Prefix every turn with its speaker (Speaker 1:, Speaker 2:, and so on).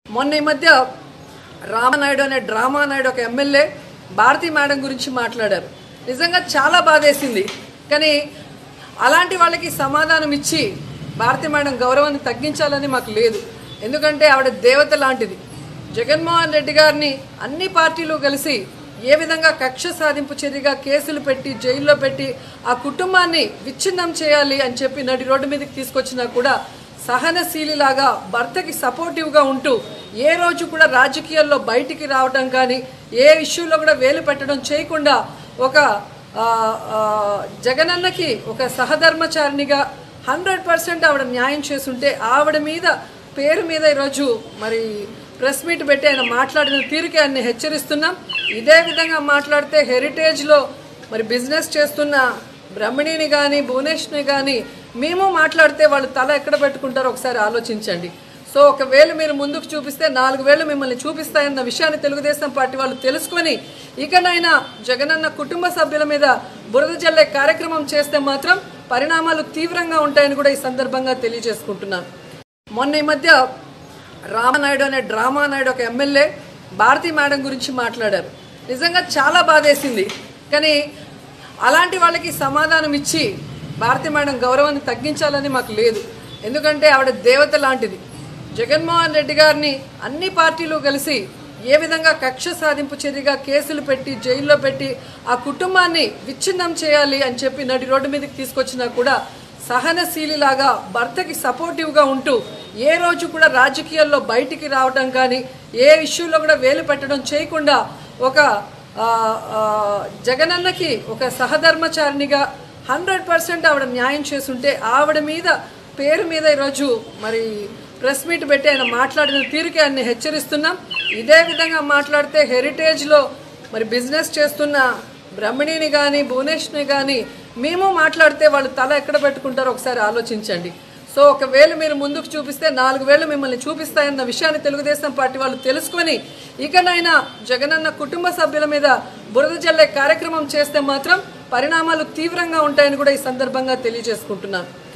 Speaker 1: మొన్న ఈ మధ్య రామనాయుడు అనే డ్రామా నాయుడు ఒక ఎమ్మెల్యే భారతీ మేడం గురించి మాట్లాడారు నిజంగా చాలా బాధేసింది కానీ అలాంటి వాళ్ళకి సమాధానం ఇచ్చి భారతీ మేడం గౌరవాన్ని తగ్గించాలని మాకు లేదు ఎందుకంటే ఆవిడ దేవత లాంటిది జగన్మోహన్ రెడ్డి గారిని అన్ని పార్టీలు కలిసి ఏ విధంగా కక్ష సాధింపు చర్యగా కేసులు పెట్టి జైల్లో పెట్టి ఆ కుటుంబాన్ని విచ్ఛిన్నం చేయాలి అని చెప్పి నడి రోడ్డు మీదకి తీసుకొచ్చినా కూడా సహనశీలిలాగా భర్తకి సపోర్టివ్గా ఉంటూ ఏ రోజు కూడా రాజకీయాల్లో బయటికి రావడం కానీ ఏ ఇష్యూలో కూడా వేలు పెట్టడం చేయకుండా ఒక ఆ, ఆ, జగనన్నకి ఒక సహధర్మచారినిగా హండ్రెడ్ పర్సెంట్ ఆవిడ న్యాయం చేసుంటే ఆవిడ మీద పేరు మీద ఈరోజు మరి ప్రెస్ మీట్ పెట్టి ఆయన మాట్లాడిన తీరుకి ఆయన్ని హెచ్చరిస్తున్నాం ఇదే విధంగా మాట్లాడితే హెరిటేజ్లో మరి బిజినెస్ చేస్తున్న బ్రహ్మణిని కానీ భువనేష్ని కానీ మేము మాట్లాడితే వాళ్ళు తల ఎక్కడ పెట్టుకుంటారో ఒకసారి ఆలోచించండి సో ఒకవేళ మీరు ముందుకు చూపిస్తే నాలుగు వేలు మిమ్మల్ని చూపిస్తాయన్న విషయాన్ని తెలుగుదేశం పార్టీ వాళ్ళు తెలుసుకొని ఇకనైనా జగనన్న కుటుంబ సభ్యుల మీద బురద జల్లే కార్యక్రమం చేస్తే మాత్రం పరిణామాలు తీవ్రంగా ఉంటాయని కూడా ఈ సందర్భంగా తెలియజేసుకుంటున్నాను మొన్న ఈ మధ్య రామనాయుడు అనే డ్రామా నాయుడు ఒక ఎమ్మెల్యే భారతీ మేడం గురించి మాట్లాడారు నిజంగా చాలా బాధేసింది కానీ అలాంటి వాళ్ళకి సమాధానం ఇచ్చి భారతీ మేడం గౌరవాన్ని తగ్గించాలని మాకు లేదు ఎందుకంటే ఆవిడ దేవత లాంటిది జగన్మోహన్ రెడ్డి గారిని అన్ని పార్టీలు కలిసి ఏ విధంగా కక్ష సాధింపు చర్యగా కేసులు పెట్టి జైల్లో పెట్టి ఆ కుటుంబాన్ని విచ్ఛిన్నం చేయాలి అని చెప్పి నడి రోడ్డు మీదకి తీసుకొచ్చినా కూడా సహనశీలిలాగా భర్తకి సపోర్టివ్గా ఉంటూ ఏ రోజు కూడా రాజకీయాల్లో బయటికి రావడం కానీ ఏ ఇష్యూలో కూడా వేలు పెట్టడం చేయకుండా ఒక ఆ, ఆ, జగనన్నకి ఒక సహధర్మచారినిగా హండ్రెడ్ పర్సెంట్ ఆవిడ న్యాయం చేసుంటే ఆవిడ మీద పేరు మీద ఈరోజు మరి ప్రెస్ మీట్ పెట్టి ఆయన మాట్లాడిన తీరుకి ఆయన్ని హెచ్చరిస్తున్నాం ఇదే విధంగా మాట్లాడితే హెరిటేజ్లో మరి బిజినెస్ చేస్తున్న బ్రహ్మణిని కానీ భువనేష్ని కానీ మేము మాట్లాడితే వాళ్ళు తల ఎక్కడ పెట్టుకుంటారో ఒకసారి ఆలోచించండి సో ఒకవేళ మీరు ముందుకు చూపిస్తే నాలుగు వేలు మిమ్మల్ని చూపిస్తాయన్న విషయాన్ని తెలుగుదేశం పార్టీ వాళ్ళు తెలుసుకొని ఇకనైనా జగనన్న కుటుంబ సభ్యుల మీద బురద జల్లే కార్యక్రమం చేస్తే మాత్రం పరిణామాలు తీవ్రంగా ఉంటాయని కూడా ఈ సందర్భంగా తెలియజేసుకుంటున్నాను